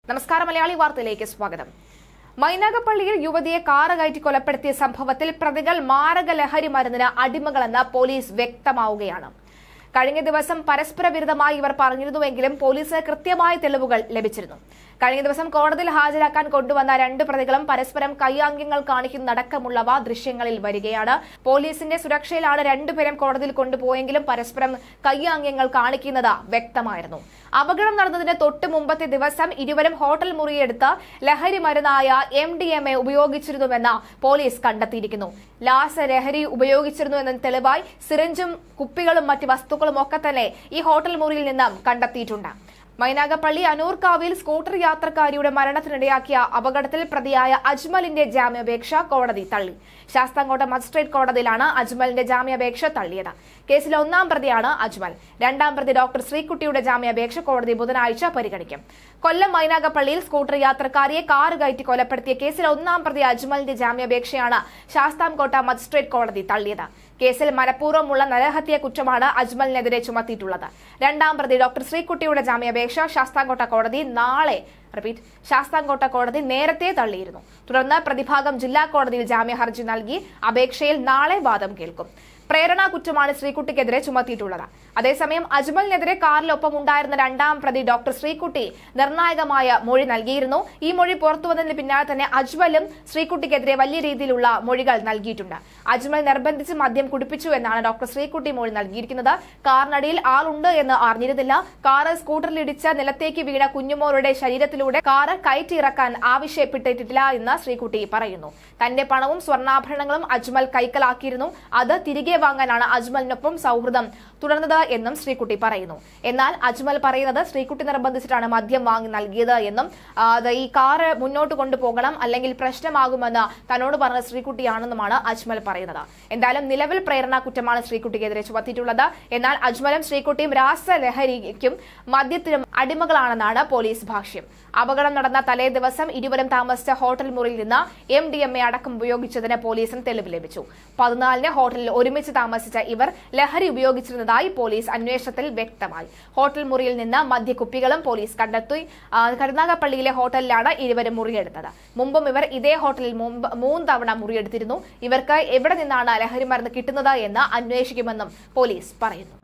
നമസ്കാരം മലയാളി വാർത്തയിലേക്ക് സ്വാഗതം മൈനാഗപ്പള്ളിയിൽ യുവതിയെ കാറ് കയറ്റി കൊലപ്പെടുത്തിയ സംഭവത്തിൽ പ്രതികൾ മാരക ലഹരി മരുന്നിന് അടിമകളെന്ന് പോലീസ് വ്യക്തമാവുകയാണ് കഴിഞ്ഞ ദിവസം പരസ്പര വിരുദ്ധമായി ഇവർ പറഞ്ഞിരുന്നുവെങ്കിലും പോലീസിന് കൃത്യമായ തെളിവുകൾ ലഭിച്ചിരുന്നു കഴിഞ്ഞ ദിവസം കോടതിയിൽ ഹാജരാക്കാൻ കൊണ്ടുവന്ന രണ്ട് പ്രതികളും പരസ്പരം കൈയാംഗ്യങ്ങൾ കാണിക്കുന്നതടക്കമുള്ളവ ദൃശ്യങ്ങളിൽ വരികയാണ് പോലീസിന്റെ സുരക്ഷയിലാണ് രണ്ടുപേരും കോടതിയിൽ കൊണ്ടുപോയെങ്കിലും പരസ്പരം കൈയാംഗ്യങ്ങൾ കാണിക്കുന്നത് വ്യക്തമായിരുന്നു അപകടം നടന്നതിന് തൊട്ട് മുമ്പത്തെ ദിവസം ഇരുവരും ഹോട്ടൽ മുറിയെടുത്ത് ലഹരി മരുന്നായ എം ഡി എം എ ഉപയോഗിച്ചിരുന്നുവെന്ന് പോലീസ് കണ്ടെത്തിയിരിക്കുന്നു ലാസ ലഹരി ഉപയോഗിച്ചിരുന്നു എന്ന തെളിവായി സിറിഞ്ചും കുപ്പികളും മറ്റ് വസ്തുക്കളും ഒക്കെ തന്നെ ഈ ഹോട്ടൽ മുറിയിൽ നിന്നും കണ്ടെത്തിയിട്ടുണ്ട് മൈനാഗപ്പള്ളി അനൂർക്കാവിൽ സ്കൂട്ടർ യാത്രക്കാരിയുടെ മരണത്തിനിടയാക്കിയ അപകടത്തിൽ പ്രതിയായ അജ്മലിന്റെ ജാമ്യാപേക്ഷ കോടതി തള്ളി ശാസ്താംകോട്ട മജിസ്ട്രേറ്റ് കോടതിയിലാണ് അജ്മലിന്റെ ജാമ്യാപേക്ഷ തള്ളിയത് കേസിലെ ഒന്നാം പ്രതിയാണ് അജ്മൽ രണ്ടാം പ്രതി ഡോക്ടർ ശ്രീകുട്ടിയുടെ ജാമ്യാപേക്ഷ കോടതി ബുധനാഴ്ച പരിഗണിക്കും കൊല്ലം മൈനാഗപ്പള്ളിയിൽ സ്കൂട്ടർ യാത്രക്കാരിയെ കാറ് കയറ്റി കൊലപ്പെടുത്തിയ കേസിൽ ഒന്നാം പ്രതി അജ്മലിന്റെ ജാമ്യാപേക്ഷയാണ് ശാസ്താംകോട്ട മജിസ്ട്രേറ്റ് കോടതി തള്ളിയത് കേസിൽ മനഃപൂർവ്വമുള്ള നരഹത്യ കുറ്റമാണ് അജ്മലിനെതിരെ ചുമത്തിയിട്ടുള്ളത് രണ്ടാം പ്രതി ഡോക്ടർ ശ്രീകുട്ടിയുടെ ജാമ്യാപേക്ഷ ശാസ്താംകോട്ട കോടതി നാളെ റിപ്പീറ്റ് ശാസ്താംകോട്ട കോടതി നേരത്തെ തള്ളിയിരുന്നു തുടർന്ന് പ്രതിഭാഗം ജില്ലാ കോടതിയിൽ ജാമ്യ ഹർജി നൽകി അപേക്ഷയിൽ നാളെ വാദം കേൾക്കും പ്രേരണ കുറ്റമാണ് ശ്രീകുട്ടിക്കെതിരെ ചുമത്തിയിട്ടുള്ളത് അതേസമയം അജ്മലിനെതിരെ കാറിലൊപ്പം ഉണ്ടായിരുന്ന രണ്ടാം പ്രതി ഡോക്ടർ ശ്രീകുട്ടി നിർണായകമായ മൊഴി നൽകിയിരുന്നു ഈ മൊഴി പുറത്തുവന്നതിന് പിന്നാലെ തന്നെ അജ്മലും ശ്രീകുട്ടിക്കെതിരെ വലിയ രീതിയിലുള്ള മൊഴികൾ നൽകിയിട്ടുണ്ട് അജ്മൽ നിർബന്ധിച്ച് മദ്യം കുടിപ്പിച്ചു എന്നാണ് ഡോക്ടർ ശ്രീകുട്ടി മൊഴി നൽകിയിരിക്കുന്നത് കാറിനടിയിൽ ആളുണ്ട് എന്ന് അറിഞ്ഞിരുന്നില്ല കാറ് സ്കൂട്ടറിലിടിച്ച് നിലത്തേക്ക് വീണ കുഞ്ഞുമോരുടെ ശരീരത്തിലൂടെ കാറ് കയറ്റിയിറക്കാൻ ആവശ്യപ്പെട്ടിട്ടില്ല എന്ന് ശ്രീകുട്ടി പറയുന്നു തന്റെ പണവും സ്വർണ്ണാഭരണങ്ങളും അജ്മൽ കൈക്കലാക്കിയിരുന്നു അത് തിരികെ വാങ്ങാനാണ് അജ്മലിനൊപ്പം സൗഹൃദം തുടർന്നത് എന്നും ശ്രീകുട്ടി പറയുന്നു എന്നാൽ അജ്മൽ പറയുന്നത് ശ്രീകുട്ടി നിർബന്ധിച്ചിട്ടാണ് മദ്യം വാങ്ങി നൽകിയത് എന്നും ആ, അത് ഈ കാറ് മുന്നോട്ട് കൊണ്ടുപോകണം അല്ലെങ്കിൽ പ്രശ്നമാകുമെന്ന് തന്നോട് പറഞ്ഞ ശ്രീകുട്ടിയാണെന്നുമാണ് അജ്മൽ പറയുന്നത് എന്തായാലും നിലവിൽ പ്രേരണ കുറ്റമാണ് ശ്രീകുട്ടിക്കെതിരെ ചുമത്തിയിട്ടുള്ളത് എന്നാൽ അജ്മലും ശ്രീകുട്ടിയും രാസലഹരിക്കും മദ്യത്തിനും അടിമകളാണെന്നാണ് പോലീസ് ഭാഷ്യം അപകടം നടന്ന തലേ ദിവസം ഇരുവരും താമസിച്ച ഹോട്ടൽ മുറിയിൽ നിന്ന് എം ഡി എം എ അടക്കം ഉപയോഗിച്ചതിന് പോലീസിന് തെളിവ് ലഭിച്ചു പതിനാലിന് ഹോട്ടലിൽ ഒരുമിച്ച് താമസിച്ച ഇവർ ലഹരി ഉപയോഗിച്ചിരുന്നതായി പോലീസ് അന്വേഷണത്തിൽ വ്യക്തമായി ഹോട്ടൽ മുറിയിൽ നിന്ന് മദ്യക്കുപ്പികളും പോലീസ് കണ്ടെത്തി ആ, കരുനാഗപ്പള്ളിയിലെ ഹോട്ടലിലാണ് ഇരുവരും മുറിയെടുത്തത് മുമ്പും ഇവർ ഇതേ ഹോട്ടലിൽ മുമ്പ് മൂന്ന് തവണ മുറിയെടുത്തിരുന്നു ഇവർക്ക് എവിടെ നിന്നാണ് ലഹരി മരുന്ന് കിട്ടുന്നത് എന്ന് അന്വേഷിക്കുമെന്നും പോലീസ് പറയുന്നു